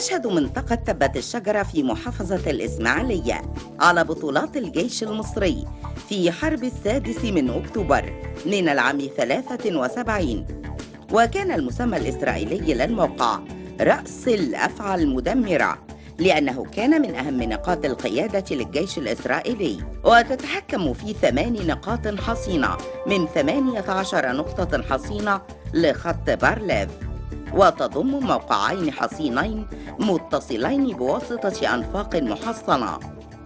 تشهد منطقة تبت الشجرة في محافظة الإسماعيلية على بطولات الجيش المصري في حرب السادس من أكتوبر من العام 73 وكان المسمى الإسرائيلي للموقع رأس الأفعى المدمرة لأنه كان من أهم نقاط القيادة للجيش الإسرائيلي وتتحكم في ثمان نقاط حصينة من 18 نقطة حصينة لخط بارليف وتضم موقعين حصينين متصلين بواسطة أنفاق محصنة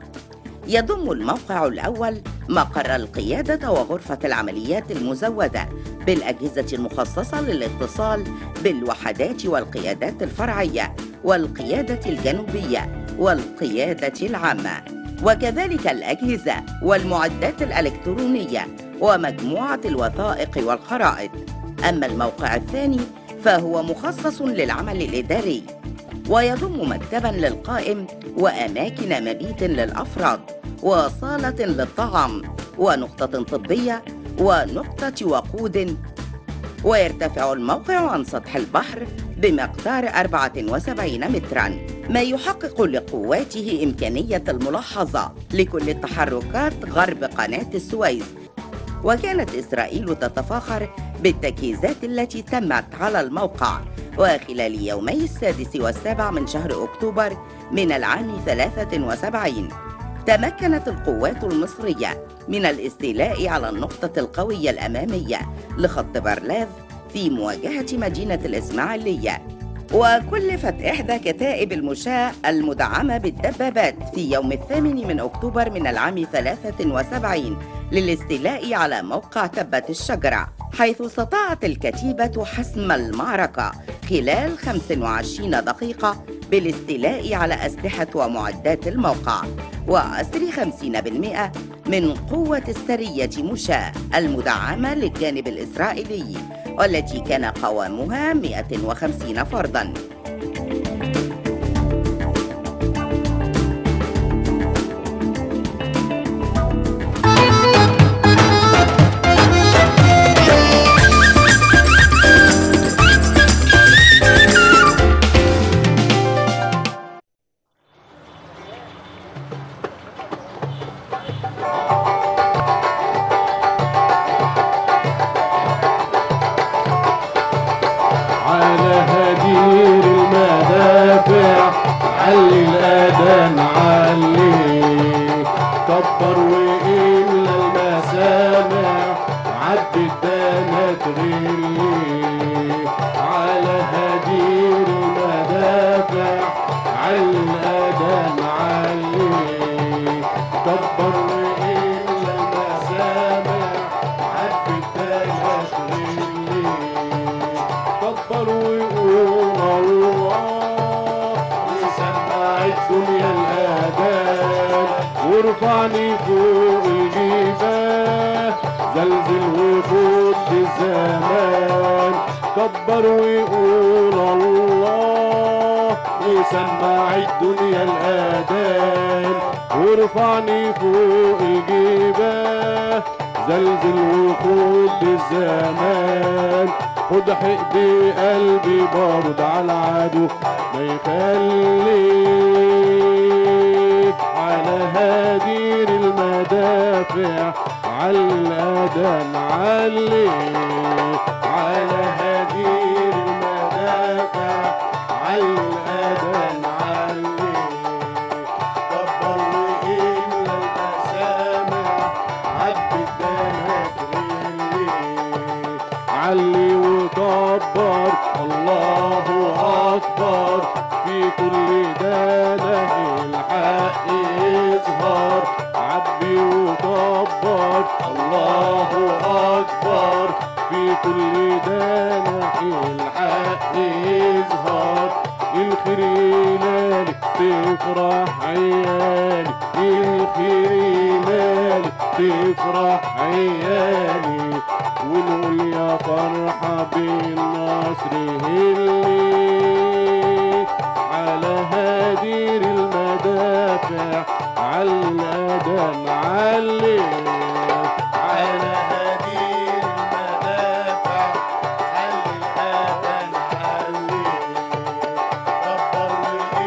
يضم الموقع الأول مقر القيادة وغرفة العمليات المزودة بالأجهزة المخصصة للاتصال بالوحدات والقيادات الفرعية والقيادة الجنوبية والقيادة العامة وكذلك الأجهزة والمعدات الإلكترونية ومجموعة الوثائق والخرائط أما الموقع الثاني فهو مخصص للعمل الإداري ويضم مكتبا للقائم وأماكن مبيت للأفراد وصالة للطعام ونقطة طبية ونقطة وقود ويرتفع الموقع عن سطح البحر بمقدار 74 مترا ما يحقق لقواته إمكانية الملاحظة لكل التحركات غرب قناة السويس وكانت إسرائيل تتفاخر بالتجهيزات التي تمت على الموقع وخلال يومي السادس والسابع من شهر أكتوبر من العام 73 تمكنت القوات المصرية من الاستيلاء على النقطة القوية الأمامية لخط بارلاف في مواجهة مدينة الإسماعيلية وكلفت إحدى كتائب المشاة المدعمة بالدبابات في يوم الثامن من أكتوبر من العام 73 للاستيلاء على موقع تبت الشجرة حيث استطاعت الكتيبة حسم المعركة خلال 25 دقيقة بالاستيلاء على أسلحة ومعدات الموقع وأسر 50% من قوة السرية مشاة المدعمة للجانب الإسرائيلي والتي كان قوامها 150 فردا على هدير المدافع علي الأذان علي كبر وإملى المسامع عد الدانات غلي على هدير المدافع علي الأذان علي كبر وإملى المسامع عد الدانات غلي كبر ويقول الله وسمع الدنيا الآذان وارفعني فوق الجبال زلزل وفوت الزمان كبر ويقول الله وسمع الدنيا الآذان وارفعني فوق الجبال زلزل وخد الزمان خد حق قلبي برد على العدو ما يخليك على هدير المدافع على الأذان علي على هدير المدافع على الأذان علي كبر وإلا المسامع عد الدنات غلي علي وكبر الله أكبر في كل دانة الحق يظهر عبي وكبر الله أكبر في كل دانة الحق يظهر الخير ينالي تفرح عيالي الخير ينالي تفرح عيالي ونقول يا فرحة بالنصر هلي على هدير المدافع على الأذان علي على هدير المدافع على الأذان علي كبر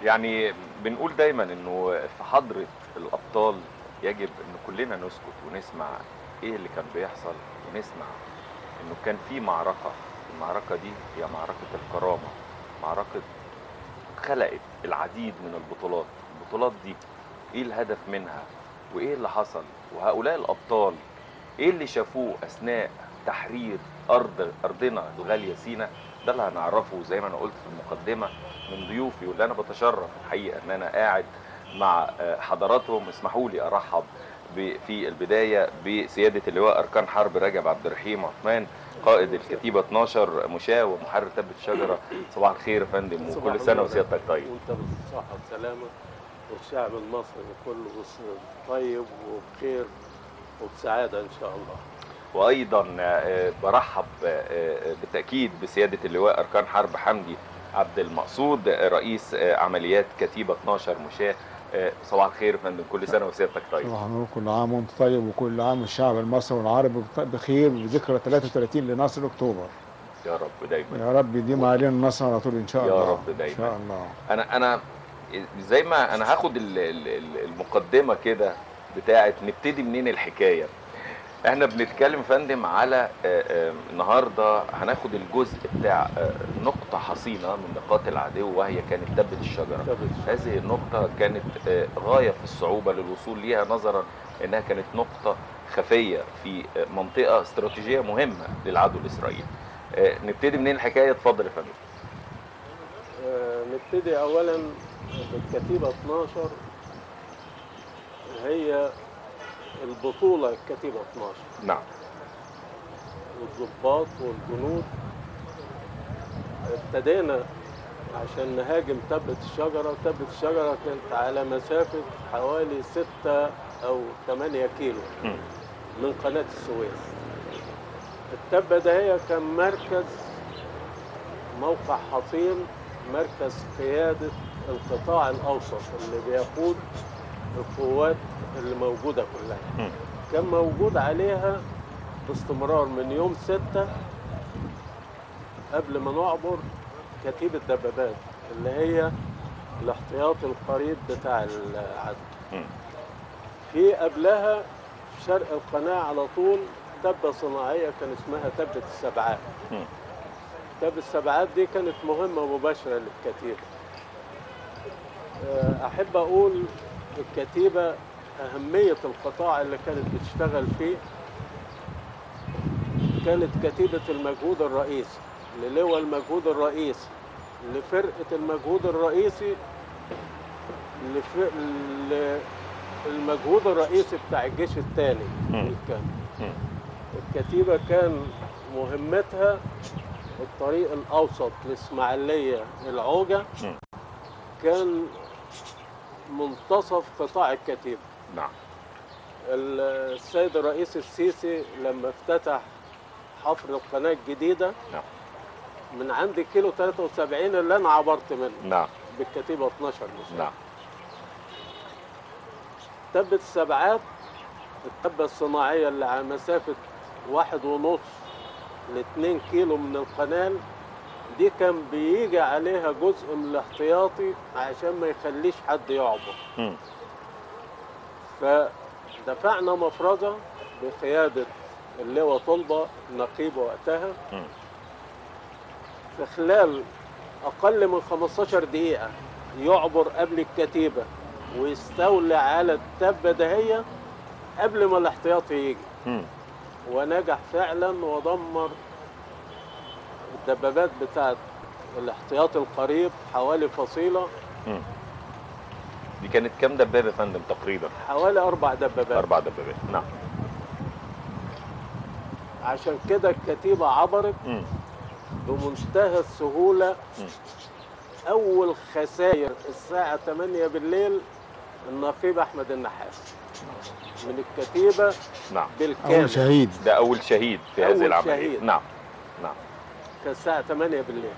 يعني بنقول دايما انه في حضرة الابطال يجب ان كلنا نسكت ونسمع ايه اللي كان بيحصل ونسمع انه كان في معركة المعركة دي هي معركة الكرامة معركة خلقت العديد من البطولات البطولات دي ايه الهدف منها وايه اللي حصل وهؤلاء الابطال ايه اللي شافوه اثناء تحرير ارض ارضنا الغاليه سينا ده اللي هنعرفه زي ما انا قلت في المقدمه من ضيوفي واللي انا بتشرف الحقيقه ان انا قاعد مع آه، حضراتهم اسمحوا لي ارحب ب- في البدايه بسياده اللواء اركان حرب رجب عبد الرحيم عثمان قائد الكتيبه 12 مشاة ومحرر تبة الشجره صباح الخير يا فندم صباح وكل سنه النور. وسيادتك طيب وانت بالصحة والسلامة والشعب المصري كله بص- طيب وبخير وبسعادة إن شاء الله وايضا آه، برحب آه، آه، بالتاكيد بسياده اللواء اركان حرب حمدي عبد المقصود آه، رئيس آه، عمليات كتيبه 12 مشاة آه، صباح الخير يا فندم كل سنه وسيادتك طيب صباح النور كل عام وانت طيب وكل عام والشعب المصري والعربي بخير بذكرى 33 لنصر اكتوبر يا رب دايما يا رب يديم علينا النصر على طول ان شاء يا الله رب دايما. ان شاء الله انا انا زي ما انا هاخد ال- ال- ال- المقدمه كده بتاعه نبتدي منين الحكايه احنا بنتكلم يا فندم على آه، آه، النهارده هناخد الجزء بتاع آه، نقطه حصينه من نقاط العدو وهي كانت تبت الشجره تبت هذه النقطة كانت آه، غاية في الصعوبة للوصول ليها نظرا انها كانت نقطة خفية في آه، منطقة استراتيجية مهمة للعدو الاسرائيلي. آه، نبتدي منين الحكاية؟ اتفضل يا فندم. آه، نبتدي أولا بالكتيبة 12 هي البطولة الكتيبة 12 نعم. والضباط والجنود ابتدينا عشان نهاجم تبة الشجرة تبة الشجرة كانت على مسافة حوالي ستة أو ثمانية كيلو مم. من قناة السويس التبة ده هي كان مركز موقع حصين مركز قيادة القطاع الأوسط اللي بيقود القوات اللي موجودة كلها مم. كان موجود عليها باستمرار من يوم ستة قبل ما نعبر كتيبة دبابات اللي هي الاحتياط القريب بتاع العدو مم. في قبلها في شرق القناة على طول تبة صناعية كان اسمها تبة السبعات مم. تبة السبعات دي كانت مهمة مباشرة للكتيبة آه، أحب أقول الكتيبة أهمية القطاع اللي كانت بتشتغل فيه كانت كتيبة المجهود الرئيسي للواء المجهود الرئيسي لفرقة المجهود الرئيسي لف... ل- المجهود الرئيسي بتاع الجيش الثاني مم. بالكامل مم. الكتيبة كان مهمتها الطريق الأوسط الإسماعيلية العوجة مم. كان منتصف قطاع الكتيبة نعم. السيد الرئيس السيسي لما افتتح حفر القناة الجديدة نعم. من عند كيلو 73 اللي أنا عبرت منه نعم. بالكتيبة 12 مش نعم. تبة السبعات التبة الصناعية اللي على مسافة واحد ونص لاتنين كيلو من القنال دي كان بيجي عليها جزء من الاحتياطي عشان ما يخليش حد يعبر مم. فدفعنا مفرزة بقيادة اللواء طلبة نقيب وقتها مم. في خلال أقل من 15 دقيقة يعبر قبل الكتيبة ويستولي على التبة دهية قبل ما الاحتياطي يجي مم. ونجح فعلا ودمر الدبابات بتاعت الاحتياط القريب حوالي فصيلة مم. دي كانت كام دبابة يا فندم تقريبا؟ حوالي أربع دبابات أربع دبابات. نعم. عشان كده الكتيبة عبرت مم. بمنتهى السهولة مم. أول خسائر الساعة 8 بالليل النقيب أحمد النحاس من الكتيبة نعم. بالكامل اول شهيد ده أول شهيد في أول هذه العملية. شهيد. نعم. نعم. كان الساعة 8 بالليل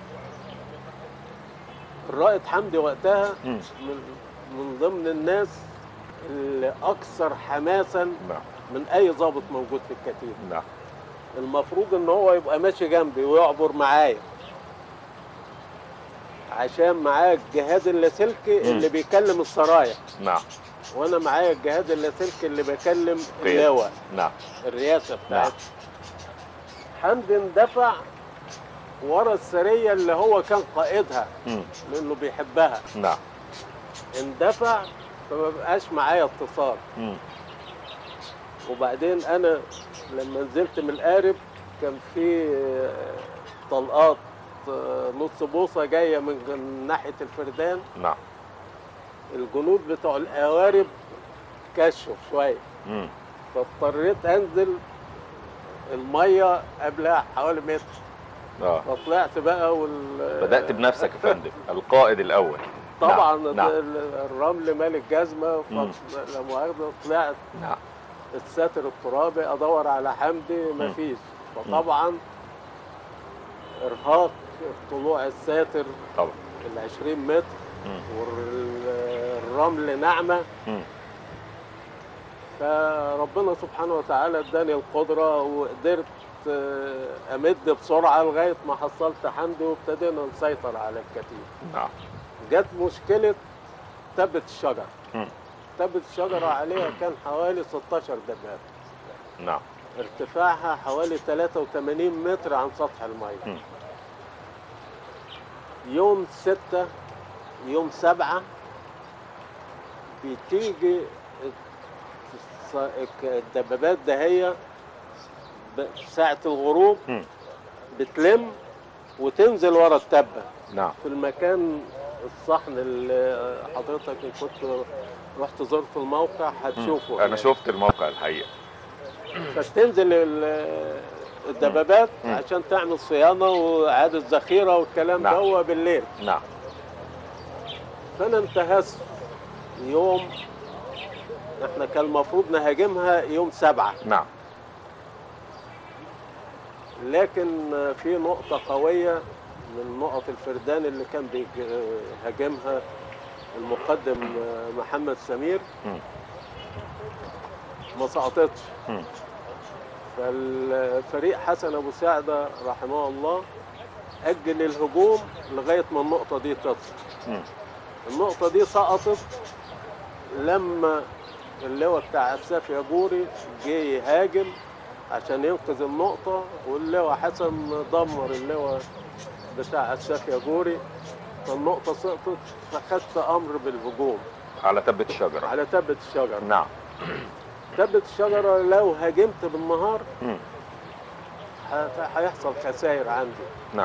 الرائد حمدي وقتها مم. من من ضمن الناس اللي أكثر حماسا نعم. من أي ضابط موجود في الكتيبة نعم. المفروض ان هو يبقى ماشي جنبي ويعبر معايا عشان معاه الجهاز اللاسلكي اللي بيكلم السرايا نعم وانا معايا الجهاز اللاسلكي اللي بيكلم قيادة. اللواء نعم الرئاسه نعم بتاعتها حمدي اندفع ورا السريه اللي هو كان قائدها مم. لانه بيحبها نعم اندفع فما بقاش معايا اتصال مم. وبعدين انا لما نزلت من القارب كان في آه، طلقات آه، نص بوصه جايه من من ناحيه الفردان نعم الجنود بتوع القوارب كشوا شويه مم. فاضطريت انزل الميه قبلها حوالي متر اه فطلعت بقى وال بدأت بنفسك يا فندم القائد الأول طبعا نعم. نعم. ال- الرمل مال الجزمه مم. ف- لا مؤاخذه طلعت نعم الساتر الترابي ادور على حمدي مم. مفيش فطبعا ارهاق طلوع الساتر طبعا ال 20 متر مم. والرمل ناعمه مم. فربنا سبحانه وتعالى اداني القدره وقدرت آه، امد بسرعه لغايه ما حصلت حمدي وابتدينا نسيطر على الكتيب نعم جت مشكله تبت الشجر مم. تبت الشجره عليها كان حوالي 16 دبابه نعم ارتفاعها حوالي 83 متر عن سطح الميه مم. يوم ستة يوم سبعة بتيجي الص- الدبابات دهية ب- ساعة الغروب مم. بتلم وتنزل ورا التبة نعم في المكان الصحن اللي حضرتك كنت رحت زرت الموقع مم. هتشوفه أنا هناك. شفت الموقع الحقيقة فتنزل ال- الدبابات مم. عشان تعمل صيانه واعاده ذخيره والكلام نعم. ده هو بالليل نعم فانا انتهزت يوم احنا كان المفروض نهاجمها يوم سبعة نعم لكن في نقطة قوية من نقط الفردان اللي كان بيهاجمها المقدم محمد سمير مم. ما سقطتش مم. فالفريق حسن ابو سعده رحمه الله اجل الهجوم لغايه ما النقطه دي تصل مم. النقطه دي سقطت لما اللواء بتاع عساف ياجوري جه يهاجم عشان ينقذ النقطه واللواء حسن دمر اللواء بتاع عساف ياجوري فالنقطه سقطت فخدت امر بالهجوم على تبة الشجرة على تبه الشجره نعم تبه الشجره لو هاجمت بالنهار مم. ه- هيحصل خسائر عندي نعم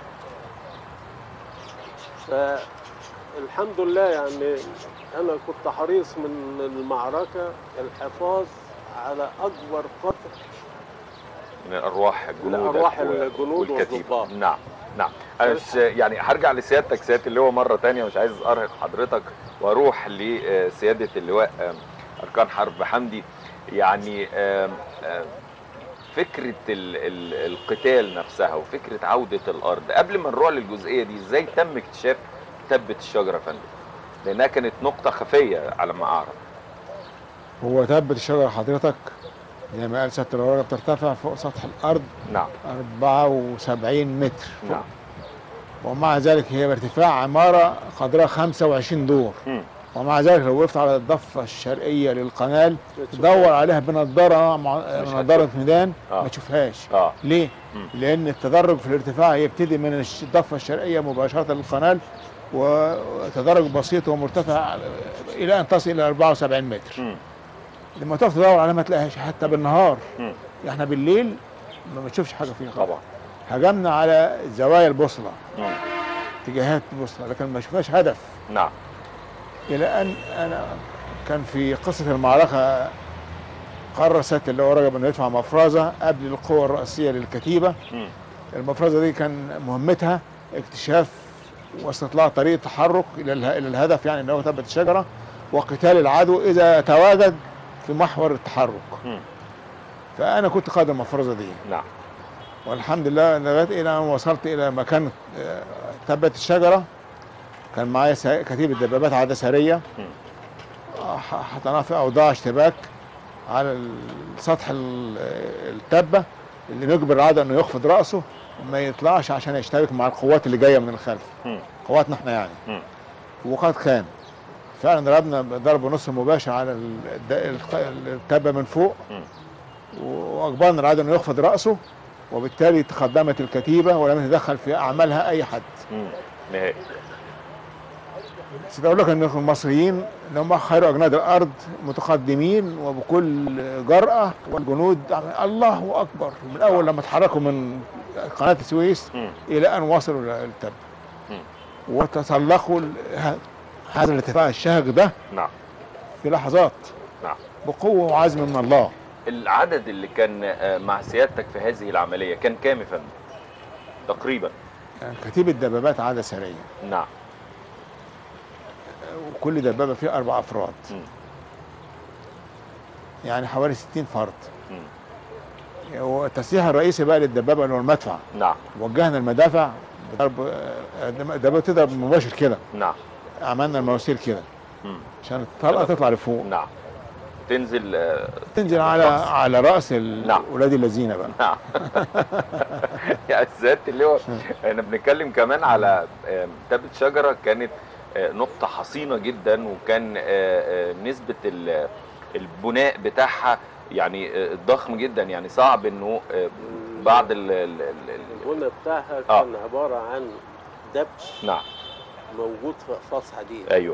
فالحمد لله يعني انا كنت حريص من المعركه الحفاظ على اكبر قدر من الارواح الجنود الأرواح و- الجنود والكتيبة. والضباط. نعم نعم انا مش يعني هرجع لسيادتك سياده اللواء مره تانية مش عايز ارهق حضرتك واروح لسياده اللواء آم، اركان حرب حمدي يعني آم، آم، فكره ال ال القتال نفسها وفكره عوده الارض قبل ما نروح للجزئيه دي ازاي تم اكتشاف تبه الشجره يا فندم لانها كانت نقطه خفيه على ما اعرف هو تبت الشجرة حضرتك زي ما قال سيادة الورقة بترتفع فوق سطح الأرض نعم 74 متر فوق. نعم ومع ذلك هي بارتفاع عمارة قدرها 25 دور مم. ومع ذلك لو وقفت على الضفة الشرقية للقناة تدور عليها بنضارة مع... مش بنضارة ميدان آه. ما تشوفهاش اه ليه؟ مم. لأن التدرج في الارتفاع يبتدي من الش- الضفة الشرقية مباشرة للقناة وتدرج بسيط ومرتفع إلى أن تصل إلى 74 متر مم. لما تقف تدور عليها ما تلاقيهاش حتى بالنهار مم. احنا بالليل ما بتشوفش حاجة فيها خالص طبعا هجمنا على زوايا البوصلة مم. اتجاهات البوصلة لكن ما شفناش هدف نعم إلى أن أنا كان في قصة المعركة قرر سيادة اللواء رجب أنه يدفع مفرزة قبل القوة الرئيسية للكتيبة مم. المفرزة دي كان مهمتها اكتشاف واستطلاع طريق تحرك إلى اله- إلى الهدف يعني أنه ثبت الشجرة وقتال العدو إذا تواجد في محور التحرك مم. فأنا كنت قائد المفرزة دي نعم والحمد لله لغايه الى ان وصلت الى مكان آه، ثبت الشجره كان معايا سا- كتيبه دبابات عاده سريه مم. آه، ح- حطيناها في اوضاع اشتباك على ال- سطح ال- التبه اللي نجبر العدو انه يخفض راسه ما يطلعش عشان يشتبك مع القوات اللي جايه من الخلف مم. قواتنا احنا يعني مم. وقد كان فعلا ضربنا ضرب نص مباشر على الد- الخ- التبه من فوق مم. واجبرنا العدو انه يخفض راسه وبالتالي تقدمت الكتيبه ولم يتدخل في اعمالها اي حد مم. نهائي بس اقول لك ان المصريين ان هم خير اجناد الارض متقدمين وبكل جرأه والجنود الله اكبر من اول لما اتحركوا من قناه السويس مم. الى ان وصلوا للتب مم. وتسلقوا ال- ه- هذا الارتفاع الشاهق ده نعم في لحظات نعم بقوه وعزم من الله العدد اللي كان آه، مع سيادتك في هذه العمليه كان كام يا فندم تقريبا يعني كتيبه دبابات عاده سريه نعم وكل دبابه فيها اربع افراد مم. يعني حوالي 60 فرد مم. والتسليح الرئيسي بقى للدبابه اللي هو المدفع نعم وجهنا المدافع بضرب آه، دبابه تضرب مباشر كده نعم عملنا المواسير كده مم. عشان الطلقه تطلع لفوق نعم تنزل آه، تنزل على الرأس. على راس ال- نعم. ولاد الذين بقى نعم يا سيادة اللواء احنا بنتكلم كمان على آه، تبت شجرة كانت آه، نقطة حصينة جدا وكان آه، آه، نسبة ال- البناء بتاعها يعني آه، ضخم جدا يعني صعب انه آه، بعد ال ال- ال- ال- البنى بتاعها آه. كان عباره عن دبش نعم موجود في اقفاص حديد ايوه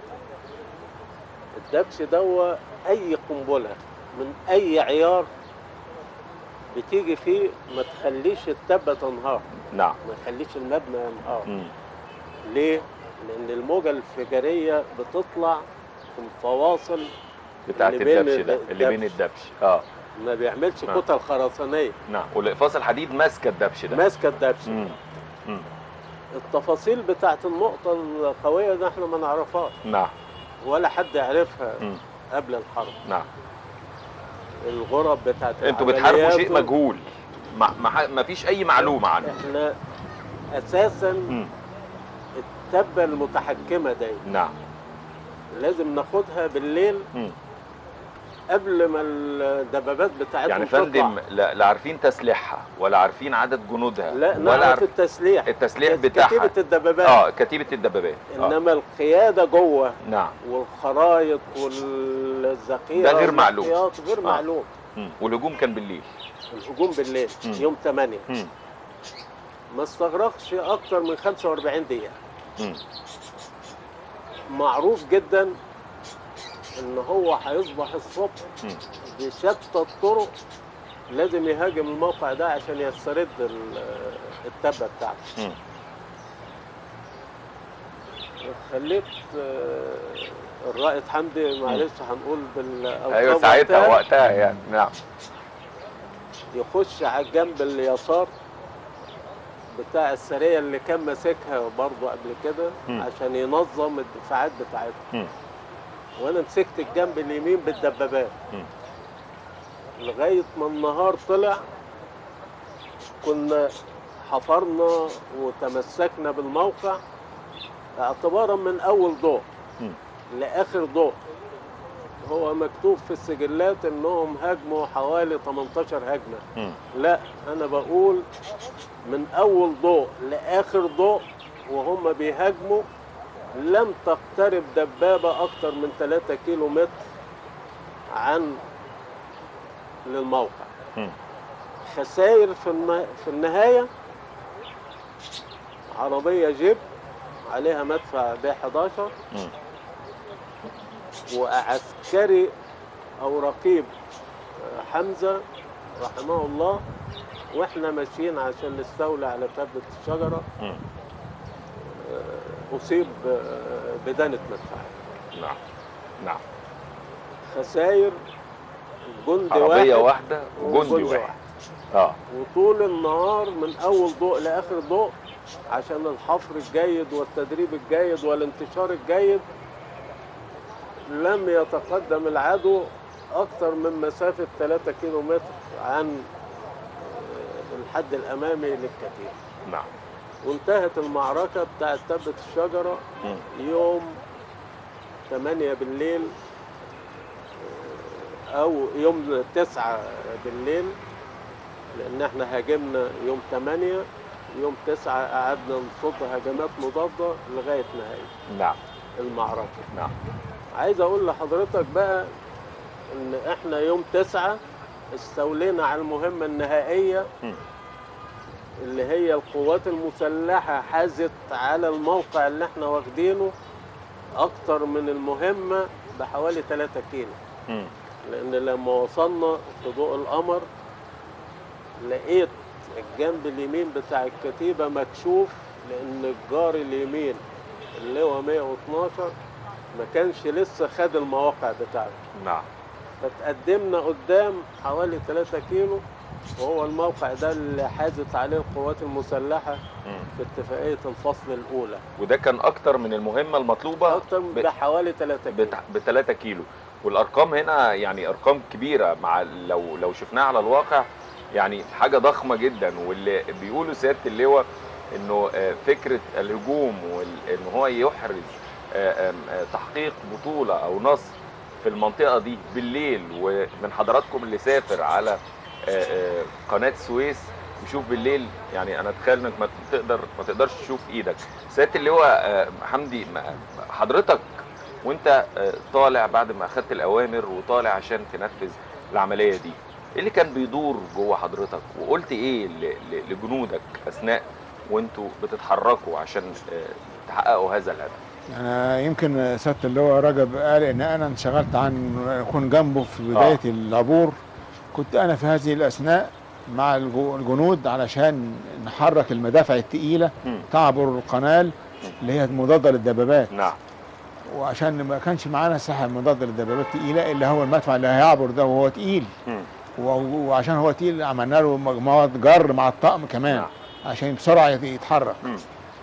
الدبش دوا اي قنبله من اي عيار بتيجي فيه ما تخليش التبه تنهار نعم ما تخليش المبنى ينهار مم. ليه؟ لان الموجه الانفجاريه بتطلع في الفواصل بتاعت اللي بين الدبش ده اللي بين الدبش. الدبش اه ما بيعملش نعم. كتل خرسانيه نعم والاقفاص الحديد ماسكه الدبش ده ماسكه الدبش مم. مم. التفاصيل بتاعت النقطه القويه ده احنا ما نعرفهاش نعم ولا حد يعرفها مم. قبل الحرب نعم الغرب بتاعت انتوا بتحاربوا شيء العمليات مجهول ما, ما, ما فيش اي معلومه عنه احنا اساسا مم. التبه المتحكمه دي نعم لازم ناخدها بالليل مم. قبل ما الدبابات بتاعتهم يعني تطلع. فندم لا, لا عارفين تسليحها ولا عارفين عدد جنودها لا ولا نعرف عارف التسليح التسليح بتاعها كتيبة الدبابات اه كتيبه الدبابات آه. انما القياده جوه نعم والخرايط والذخيره ده غير معلوم. والاحتياط غير آه. معلوم مم. والهجوم كان بالليل الهجوم بالليل مم. يوم 8 مم. ما استغرقش اكتر من 45 دقيقه مم. معروف جدا ان هو هيصبح الصبح مم. بشتى الطرق لازم يهاجم الموقع ده عشان يسترد ال- التبه بتاعته مم. خليت آه، الرائد حمدي معلش هنقول بالألقاب ايوه ساعتها وقتها، وقتها يعني نعم يخش على الجنب اليسار بتاع السريه اللي كان ماسكها برضه قبل كده مم. عشان ينظم الدفاعات بتاعتها مم. وانا مسكت الجنب اليمين بالدبابات مم. لغايه ما النهار طلع كنا حفرنا وتمسكنا بالموقع اعتبارا من اول ضوء مم. لاخر ضوء هو مكتوب في السجلات انهم هاجموا حوالي 18 هجمه مم. لا انا بقول من اول ضوء لاخر ضوء وهم بيهاجموا لم تقترب دبابه اكتر من 3 كيلو متر عن للموقع مم. خسائر في النا- في النهايه عربيه جيب عليها مدفع ب 11 مم. وعسكري او رقيب آه، حمزه رحمه الله واحنا ماشيين عشان نستولي على تبة الشجره مم. آه، اصيب آه، بدانه مدفعيه نعم نعم خسائر جندي عربيه واحد واحده وجندي واحد اه وطول النهار من اول ضوء لاخر ضوء عشان الحفر الجيد والتدريب الجيد والانتشار الجيد لم يتقدم العدو اكثر من مسافه 3 كيلو متر عن آه، الحد الامامي للكتيبه نعم وانتهت المعركه بتاعت تبت الشجره مم. يوم 8 بالليل آه، او يوم 9 بالليل لان احنا هاجمنا يوم 8 يوم 9 قعدنا نصد هجمات مضاده لغايه نهايه نعم المعركه نعم عايز اقول لحضرتك بقى ان احنا يوم 9 استولينا على المهمه النهائيه مم. اللي هي القوات المسلحه حازت على الموقع اللي احنا واخدينه اكتر من المهمه بحوالي 3 كيلو مم. لان لما وصلنا في ضوء القمر لقيت الجنب اليمين بتاع الكتيبة مكشوف لان الجار اليمين اللي هو 112 ما كانش لسه خد المواقع بتاعته نعم فتقدمنا قدام حوالي 3 كيلو وهو الموقع ده اللي حازت عليه القوات المسلحة مم. في اتفاقية الفصل الأولى وده كان اكتر من المهمه المطلوبه أكتر ب- بحوالي 3 كيلو ب 3 كيلو والارقام هنا يعني ارقام كبيره مع لو لو شفناها على الواقع يعني حاجه ضخمه جدا واللي بيقولوا سياده اللواء انه آه، فكره الهجوم وان هو يحرز آه، آم، آه، تحقيق بطوله او نصر في المنطقه دي بالليل ومن حضراتكم اللي سافر على آه، آه، قناه السويس يشوف بالليل يعني انا اتخيل انك ما تقدر ما تقدرش تشوف ايدك سياده اللواء آه، حمدي ما- حضرتك وانت آه، طالع بعد ما اخدت الاوامر وطالع عشان تنفذ العمليه دي ايه اللي كان بيدور جوه حضرتك وقلت ايه ل- ل- لجنودك اثناء وانتوا بتتحركوا عشان آه، تحققوا هذا الهدف انا يمكن سياده اللواء رجب قال ان انا انشغلت عن اكون جنبه في بدايه آه. العبور كنت انا في هذه الاثناء مع الجو- الجنود علشان نحرك المدافع الثقيله مم. تعبر القناه اللي هي مضاده للدبابات نعم وعشان ما كانش معانا سلاح مضاد للدبابات الثقيله اللي هو المدفع اللي هيعبر ده وهو تقيل مم. و- وعشان هو تقيل عملنا له مجموعه جر مع الطقم كمان نعم. عشان بسرعه يت- يتحرك مم.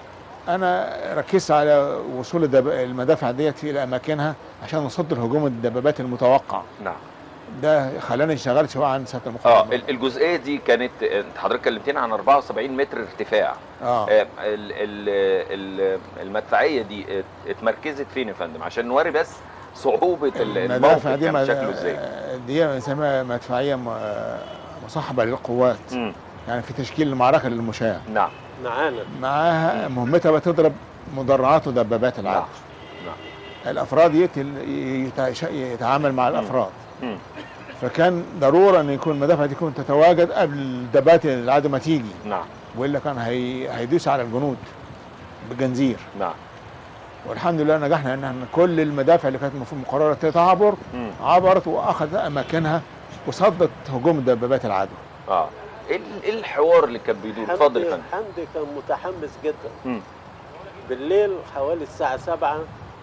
انا ركزت على وصول الدب... المدافع ديت في الى اماكنها عشان نصد الهجوم الدبابات المتوقع نعم ده خلاني اشتغلت شويه عن سياده اه المخابرات ال- الجزئيه دي كانت انت حضرتك كلمتنا عن 74 متر ارتفاع اه آه، ال- ال- ال- المدفعيه دي ات- اتمركزت فين يا فندم عشان نوري بس صعوبه ال- الموقف المدافع دي كان مد- شكله ازاي دي اسمها مدفعيه م- مصاحبه للقوات مم. يعني في تشكيل المعركه للمشاة نعم معانا معاها مهمتها بتضرب مدرعات ودبابات نعم العدو نعم الافراد يت- يت- يتعامل مع الافراد مم. فكان ضروره ان يكون المدافع دي تكون تتواجد قبل دبابات العدو ما تيجي نعم والا كان هي... هيدوس على الجنود بجنزير نعم والحمد لله نجحنا ان احنا كل المدافع اللي كانت المفروض مقرره تعبر مم. عبرت واخذت اماكنها وصدت هجوم دبابات العدو اه ايه ال- إيه الحوار اللي كان بيدور اتفضل يا حمدي فندم حمدي كان متحمس جدا مم. بالليل حوالي الساعة سبعة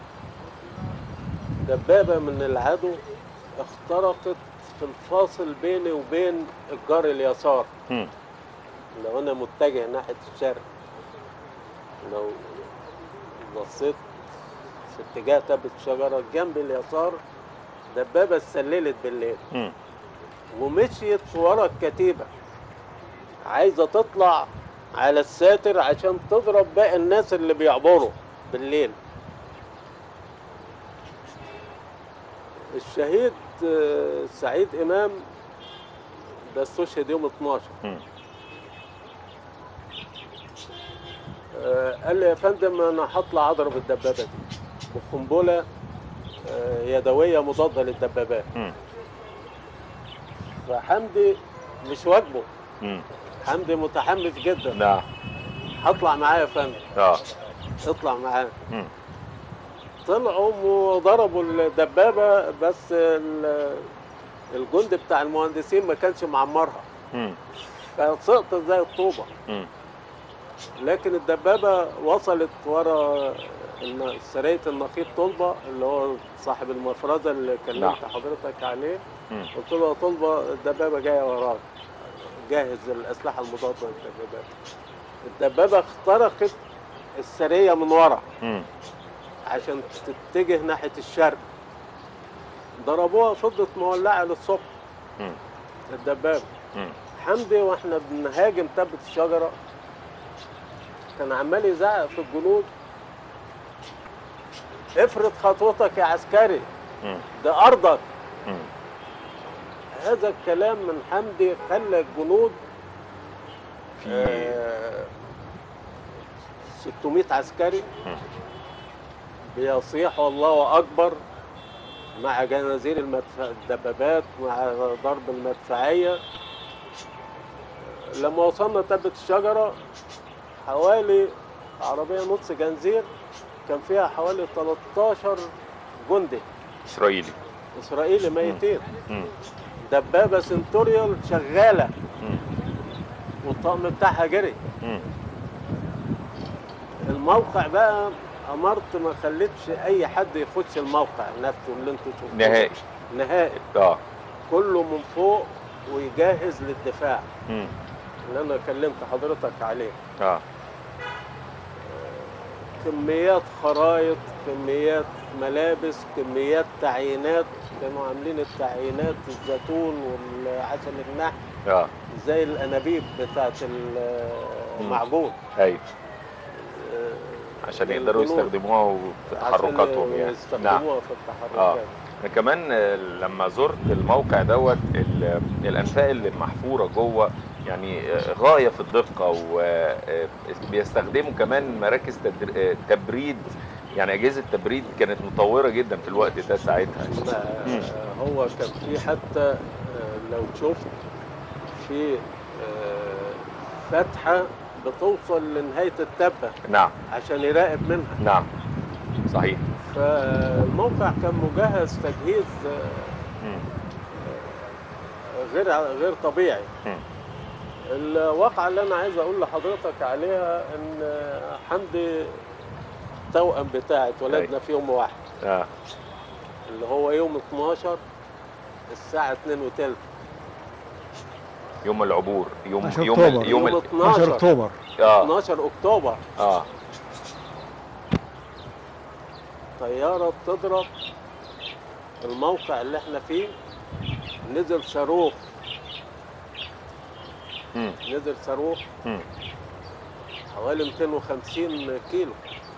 دبابة من العدو اخترقت في الفاصل بيني وبين الجار اليسار مم. لو انا متجه ناحية الشرق لو بصيت في اتجاه تبت الشجرة جنب اليسار دبابة اتسللت بالليل مم. ومشيت ورا الكتيبة عايزة تطلع على الساتر عشان تضرب باقي الناس اللي بيعبروا بالليل الشهيد آه، سعيد إمام ده استشهد يوم 12 مم. آه، قال لي يا فندم انا هطلع اضرب الدبابه دي بقنبله آه، يدويه مضاده للدبابات مم. فحمدي مش واجبه مم. حمدي متحمس جدا نعم هطلع معاه يا فندم اه اطلع معاه مم. طلعوا وضربوا الدبابه بس ال- الجند بتاع المهندسين ما كانش معمرها مم. فسقطت زي الطوبه مم. لكن الدبابه وصلت ورا الن- سريه النقيب طلبه اللي هو صاحب المفرزه اللي كلمت نعم. حضرتك عليه مم. قلت له يا طلبه الدبابه جايه وراك جاهز الاسلحه المضاده للدبابات الدبابه اخترقت السريه من ورا مم. عشان تتجه ناحيه الشرق ضربوها فضت مولعه للصبح مم. الدبابه مم. حمدي واحنا بنهاجم تبت الشجره كان عمال يزعق في الجنود افرض خطوتك يا عسكري مم. ده ارضك مم. هذا الكلام من حمدي خلى الجنود في آه، 600 عسكري مم. بيصيحوا الله اكبر مع جنازير المدفع الدبابات مع ضرب المدفعيه لما وصلنا تبت الشجره حوالي عربيه نص جنزير كان فيها حوالي 13 جندي اسرائيلي اسرائيلي ميتين مم. دبابه سنتوريال شغاله مم. والطقم بتاعها جري مم. الموقع بقى امرت ما خليتش اي حد يخش الموقع نفسه اللي انتوا شفتوه نهائي نهائي اه كله من فوق ويجهز للدفاع مم. اللي انا كلمت حضرتك عليه اه كميات خرايط كميات ملابس كميات تعيينات كانوا عاملين التعيينات الزيتون والعسل النحل اه زي الانابيب بتاعت المعجون ايوه آه، عشان يقدروا للجنود. يستخدموها في تحركاتهم عشان يعني يستخدموها في التحركات أنا كمان آه، لما زرت الموقع دوت ال- الانفاق اللي محفوره جوه يعني آه، غايه في الدقه وبيستخدموا كمان مراكز تدر- آه، تبريد يعني اجهزه تبريد كانت متطوره جدا في الوقت ده ساعتها ما- مم. هو كان في حتى آه، لو شفت في آه، فتحة بتوصل لنهاية التبة نعم عشان يراقب منها نعم صحيح فالموقع كان مجهز تجهيز آه، مم. غير غير طبيعي مم. الواقعة اللي أنا عايز أقول لحضرتك عليها إن حمدي التوأم بتاعي اتولدنا في يوم واحد اه اللي هو يوم 12 الساعة 2 وتلت يوم العبور يوم 12 يوم أكتوبر. ال- يوم يوم ال- 12 12 اكتوبر اه 12 أكتوبر اه طيارة بتضرب الموقع اللي احنا فيه نزل صاروخ مم. نزل صاروخ مم. حوالي 250 كيلو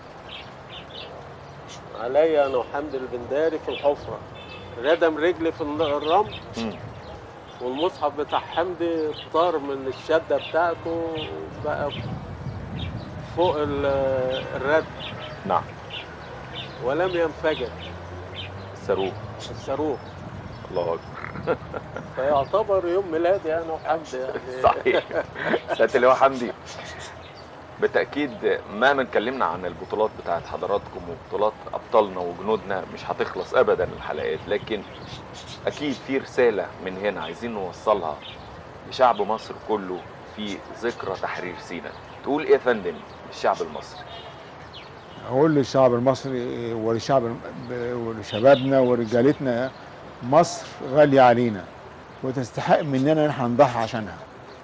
عليا انا وحمد البنداري في الحفرة ردم رجلي في الن- الرمل مم. والمصحف بتاع حمدي طار من الشدة بتاعته بقى فوق ال- الرد نعم ولم ينفجر الصاروخ الصاروخ الله اكبر فيعتبر يوم ميلادي انا وحمدي يعني صحيح سياده اللواء حمدي بالتاكيد مهما اتكلمنا عن البطولات بتاعت حضراتكم وبطولات ابطالنا وجنودنا مش هتخلص ابدا الحلقات لكن اكيد في رساله من هنا عايزين نوصلها لشعب مصر كله في ذكرى تحرير سيناء تقول ايه يا فندم للشعب المصري اقول للشعب المصري ولشعب ولشبابنا ورجالتنا مصر غاليه علينا وتستحق مننا ان احنا نضحي عشانها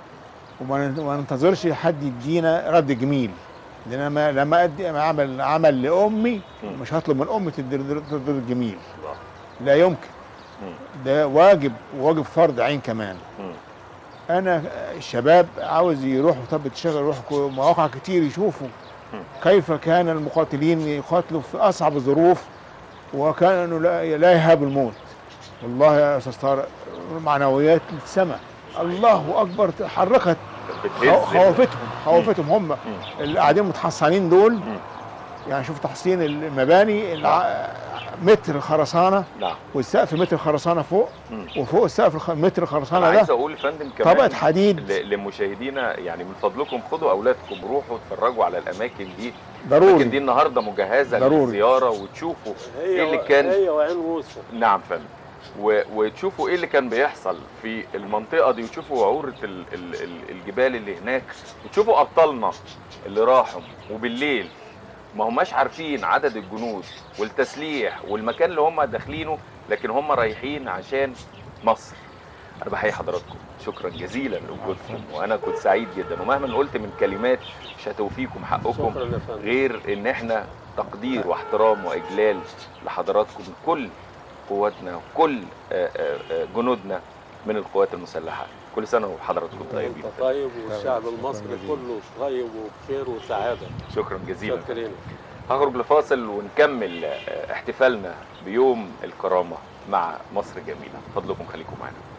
وما ن- وما ننتظرش حد يدينا رد جميل لان أنا ما- لما ادي اعمل عمل لامي مم. مش هطلب من امي تدي تدي الجميل لا يمكن مم. ده واجب وواجب فرض عين كمان مم. انا الشباب عاوز يروحوا طب تشتغل يروحوا كو- مواقع كتير يشوفوا مم. كيف كان المقاتلين يقاتلوا في اصعب الظروف وكانوا لا لا يهابوا الموت والله يا استاذ طارق معنويات السماء الله اكبر حركت بتهز خو- خوفتهم خوفتهم هم مم. اللي قاعدين متحصنين دول مم. يعني شوف تحصين المباني الع- متر خرسانه نعم والسقف متر خرسانه فوق مم. وفوق السقف الخ- متر انا خرسانه عايز ده اقول يا فندم كمان طبقه حديد ل- لمشاهدينا يعني من فضلكم خدوا اولادكم روحوا اتفرجوا على الاماكن دي الاماكن دي ضروري النهارده مجهزه ضروري. للزياره وتشوفوا هي ايه اللي و- كان هي وعين موسى نعم فندم و- وتشوفوا ايه اللي كان بيحصل في المنطقه دي وتشوفوا عوره ال- ال- ال- الجبال اللي هناك وتشوفوا ابطالنا اللي راحوا وبالليل ما هماش عارفين عدد الجنود والتسليح والمكان اللي هم داخلينه لكن هم رايحين عشان مصر انا بحيي حضراتكم شكرا جزيلا لوجودكم وانا كنت سعيد جدا ومهما قلت من كلمات مش هتوفيكم حقكم شكرا يا فندم غير ان احنا تقدير واحترام واجلال لحضراتكم كل قواتنا وكل آه، آه، آه، جنودنا من القوات المسلحه كل سنه وحضراتكم طيبين انت طيب والشعب شكراً المصري جزيلاً. كله طيب وبخير وسعاده شكرا جزيلا شكرا هخرج لفاصل ونكمل آه، احتفالنا بيوم الكرامه مع مصر جميله فضلكم خليكم معنا